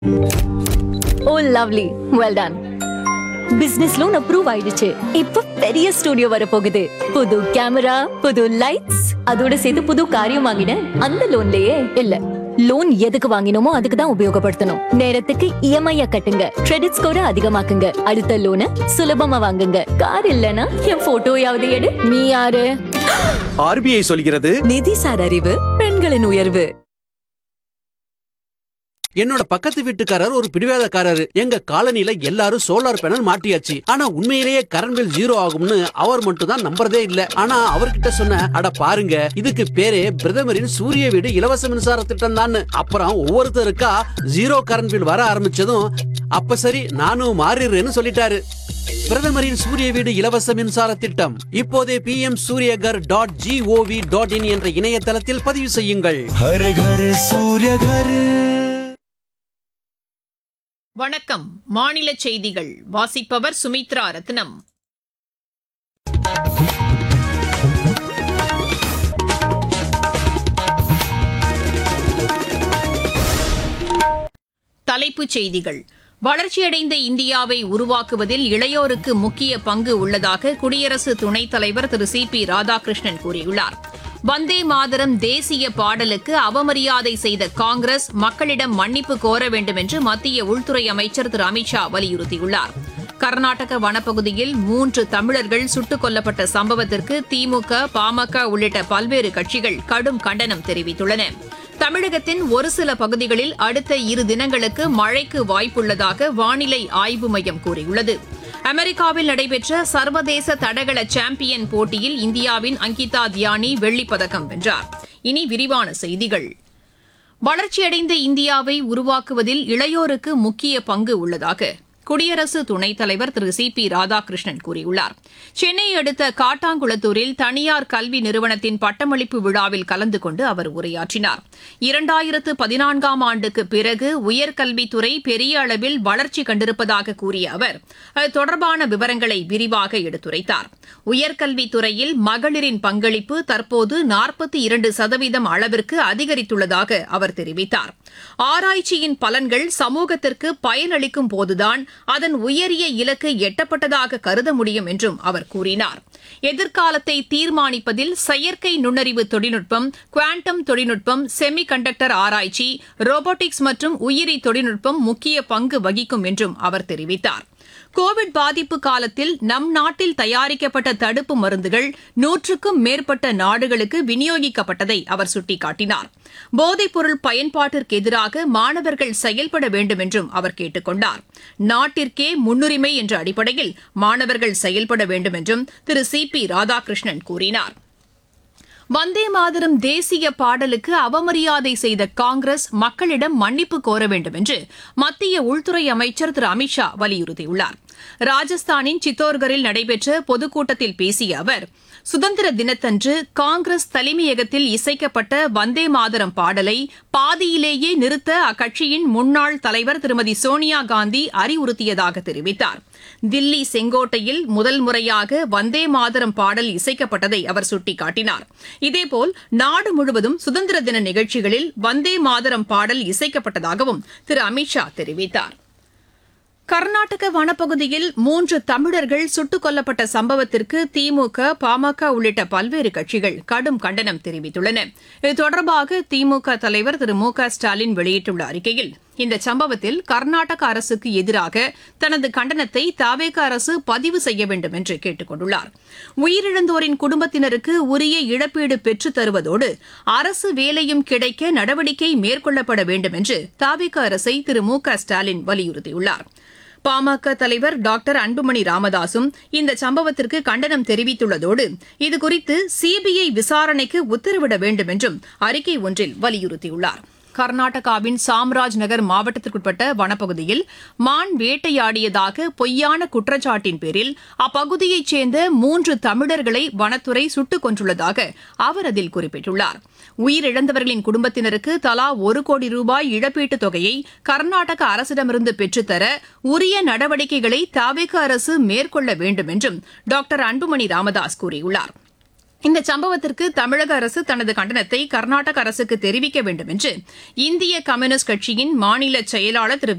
ஓ lovely well done business loan approve ஆயிடுச்சு இப்ப பெரிய ஸ்டுடியோ வர போகுது புது கேமரா புது லைட்ஸ் அதோட சேர்த்து புது காரியம் வாங்கினேன் அந்த லோன்லயே இல்ல லோன் எதுக்கு வாங்கினோமோ அதுக்கு தான் உபயோகப்படுத்தணும் நேரத்துக்கு இஎம்ஐ கட்டுங்க கிரெடிட் ஸ்கோரை அதிகமாக்குங்க அடுத்த லோனை சுலபமா வாங்குங்க கார் இல்லனா என் போட்டோயாவது எடு நீ யாரு ஆர்பிஐ சொல்கிறது நிதிசார் அறிவு பெண்களின் உயர்வு என்னோட பக்கத்து வீட்டுக்காரர் ஒரு பிடிவாதக்காரரு எங்க காலனில எல்லாரும் சோலார் பேனல் மாட்டியாச்சு ஆனா உண்மையிலேயே கரண்ட் பில் ஜீரோ ஆகும்னு அவர் மட்டும் தான் நம்புறதே இல்ல ஆனா அவர்கிட்ட சொன்ன அட பாருங்க இதுக்கு பேரே பிரதமரின் சூரிய வீடு இலவச மின்சார திட்டம் தான் அப்புறம் ஒவ்வொருத்தருக்கா ஜீரோ கரண்ட் பில் வர ஆரம்பிச்சதும் அப்ப சரி நானும் மாறிடுறேன்னு சொல்லிட்டாரு பிரதமரின் சூரிய வீடு இலவச மின்சார திட்டம் இப்போதே P M Suryaghar dot GOV dot in என்ற இணையதளத்தில் பதிவு செய்யுங்கள் हर घर सूर्य घर வணக்கம் மாநில செய்திகள் வாசிப்பவர் சுமித்ரா ரத்னம் தலைப்புச் செய்திகள் வளர்ச்சியடைந்த இந்தியாவை உருவாக்குவதில் இளையோருக்கு முக்கிய பங்கு உள்ளதாக குடியரசு துணைத் தலைவர் திரு சி பி ராதாகிருஷ்ணன் கூறியுள்ளார் வந்தே மாதரம் தேசிய பாடலுக்கு அவமரியாதை செய்த காங்கிரஸ் மக்களிடம் மன்னிப்பு கோர வேண்டும் என்று மத்திய உள்துறை அமைச்சர் திரு அமித்ஷா வலியுறுத்தியுள்ளார் கர்நாடக வனப்பகுதியில் மூன்று தமிழர்கள் சுட்டுக் கொல்லப்பட்ட சம்பவத்திற்கு திமுக பாமக உள்ளிட்ட பல்வேறு கட்சிகள் கடும் கண்டனம் தெரிவித்துள்ளன தமிழகத்தின் ஒரு சில பகுதிகளில் அடுத்த இரு தினங்களுக்கு மழைக்கு வாய்ப்புள்ளதாக வானிலை ஆய்வு மையம் கூறியுள்ளது அமெரிக்காவில் நடைபெற்ற சர்வதேச தடகள சாம்பியன் போட்டியில் இந்தியாவின் அங்கிதா தியானி வெள்ளிப் பதக்கம் வென்றார் இனி விரிவான செய்திகள் வளர்ச்சியடைந்த இந்தியாவை உருவாக்குவதில் இளையோருக்கு முக்கிய பங்கு உள்ளதாக குடியரசு துணைத் தலைவர் திரு சி பி ராதாகிருஷ்ணன் கூறியுள்ளார் சென்னை அடுத்த காட்டாங்குளத்தூரில் தனியார் கல்வி நிறுவனத்தின் பட்டமளிப்பு விழாவில் கலந்து கொண்டு அவர் உரையாற்றினார் இரண்டாயிரத்து பதினான்காம் ஆண்டுக்கு பிறகு உயர்கல்வித்துறை பெரிய அளவில் வளர்ச்சி கண்டிருப்பதாக கூறிய அவர் அது தொடர்பான விவரங்களை விரிவாக எடுத்துரைத்தார் உயர்கல்வித்துறையில் மகளிரின் பங்களிப்பு தற்போது நாற்பத்தி இரண்டு சதவீதம் அளவிற்கு அதிகரித்துள்ளதாக அவர் தெரிவித்தார் ஆராய்ச்சியின் பலன்கள் சமூகத்திற்கு பயனளிக்கும் போதுதான் அதன் உயரிய இலக்கு எட்டப்பட்டதாக கருத முடியும் என்றும் அவர் கூறினார் எதிர்காலத்தை தீர்மானிப்பதில் செயற்கை நுண்ணறிவு தொழில்நுட்பம் குவாண்டம் தொழில்நுட்பம் செமி கண்டக்டர் ஆராய்ச்சி ரோபோட்டிக்ஸ் மற்றும் உயிரி தொழில்நுட்பம் முக்கிய பங்கு வகிக்கும் என்றும் அவர் தெரிவித்தார் கோவிட் பாதிப்பு காலத்தில் நம் நாட்டில் தயாரிக்கப்பட்ட தடுப்பு மருந்துகள் நூற்றுக்கும் மேற்பட்ட நாடுகளுக்கு விநியோகிக்கப்பட்டதை அவர் சுட்டிக்காட்டினார் போதைப்பொருள் பயன்பாட்டிற்கு எதிராக மாணவர்கள் செயல்பட வேண்டும் என்றும் அவர் கேட்டுக் கொண்டார் நாட்டிற்கே முன்னுரிமை என்ற அடிப்படையில் மாணவர்கள் செயல்பட வேண்டும் என்றும் திரு சி பி ராதாகிருஷ்ணன் கூறினார் வந்தே மாதரம் தேசிய பாடலுக்கு அவமரியாதை செய்த காங்கிரஸ் மக்களிடம் மன்னிப்பு கோர வேண்டும் என்று மத்திய உள்துறை அமைச்சர் திரு அமித்ஷா வலியுறுத்தியுள்ளார் ராஜஸ்தானின் சித்தோர்கரில் நடைபெற்ற பொதுக்கூட்டத்தில் பேசிய அவர் சுதந்திர தினத்தன்று காங்கிரஸ் தலைமையகத்தில் இசைக்கப்பட்ட வந்தே மாதரம் பாடலை பாதியிலேயே நிறுத்த அக்கட்சியின் முன்னாள் தலைவர் திருமதி சோனியா காந்தி அறிவுறுத்தியதாக தெரிவித்தார் தில்லி செங்கோட்டையில் முதல் முறையாக வந்தே மாதரம் பாடல் இசைக்கப்பட்டதை அவர் சுட்டிக்காட்டினார் இதேபோல் நாடு முழுவதும் சுதந்திர தின நிகழ்ச்சிகளில் வந்தே மாதரம் பாடல் இசைக்கப்பட்டதாகவும் திரு அமித்ஷா தெரிவித்தார் கர்நாடக வனப்பகுதியில் மூன்று தமிழர்கள் சுட்டுக் கொல்லப்பட்ட சம்பவத்திற்கு திமுக பாமக உள்ளிட்ட பல்வேறு கட்சிகள் கடும் கண்டனம் தெரிவித்துள்ளன இது தொடர்பாக திமுக தலைவர் திரு மு க ஸ்டாலின் வெளியிட்டுள்ள அறிக்கையில் இந்த சம்பவத்தில் கர்நாடக அரசுக்கு எதிராக தனது கண்டனத்தை தாவேக அரசு பதிவு செய்ய வேண்டும் என்று கேட்டுக் கொண்டுள்ளார் உயிரிழந்தோரின் குடும்பத்தினருக்கு உரிய இழப்பீடு பெற்றுத் தருவதோடு அரசு வேலையும் கிடைக்க நடவடிக்கை மேற்கொள்ளப்பட வேண்டும் என்று தாவேக அரசை திரு மு க ஸ்டாலின் வலியுறுத்தியுள்ளார் பாமக தலைவர் டாக்டர் அன்புமணி ராமதாசும் இந்த சம்பவத்திற்கு கண்டனம் தெரிவித்துள்ளதோடு இதுகுறித்து சிபிஐ விசாரணைக்கு உத்தரவிட வேண்டும் என்றும் அறிக்கை ஒன்றில் வலியுறுத்தியுள்ளார் கர்நாடகாவின் சாம்ராஜ் நகர் மாவட்டத்திற்குட்பட்ட வனப்பகுதியில் மான் வேட்டையாடியதாக பொய்யான குற்றச்சாட்டின் பேரில் அப்பகுதியைச் சேர்ந்த மூன்று தமிழர்களை வனத்துறை சுட்டுக் கொன்றுள்ளதாக அவர் அதில் குறிப்பிட்டுள்ளார் உயிரிழந்தவர்களின் குடும்பத்தினருக்கு தலா ஒரு கோடி ரூபாய் இழப்பீட்டுத் தொகையை கர்நாடக அரசிடமிருந்து பெற்றுத்தர உரிய நடவடிக்கைகளை தாவேக அரசு மேற்கொள்ள வேண்டும் என்றும் டாக்டர் அன்புமணி ராமதாஸ் கூறியுள்ளார் இந்த சம்பவத்திற்கு தமிழக அரசு தனது கண்டனத்தை கர்நாடக அரசுக்கு தெரிவிக்க வேண்டும் என்று இந்திய கம்யூனிஸ்ட் கட்சியின் மாநில செயலாளர் திரு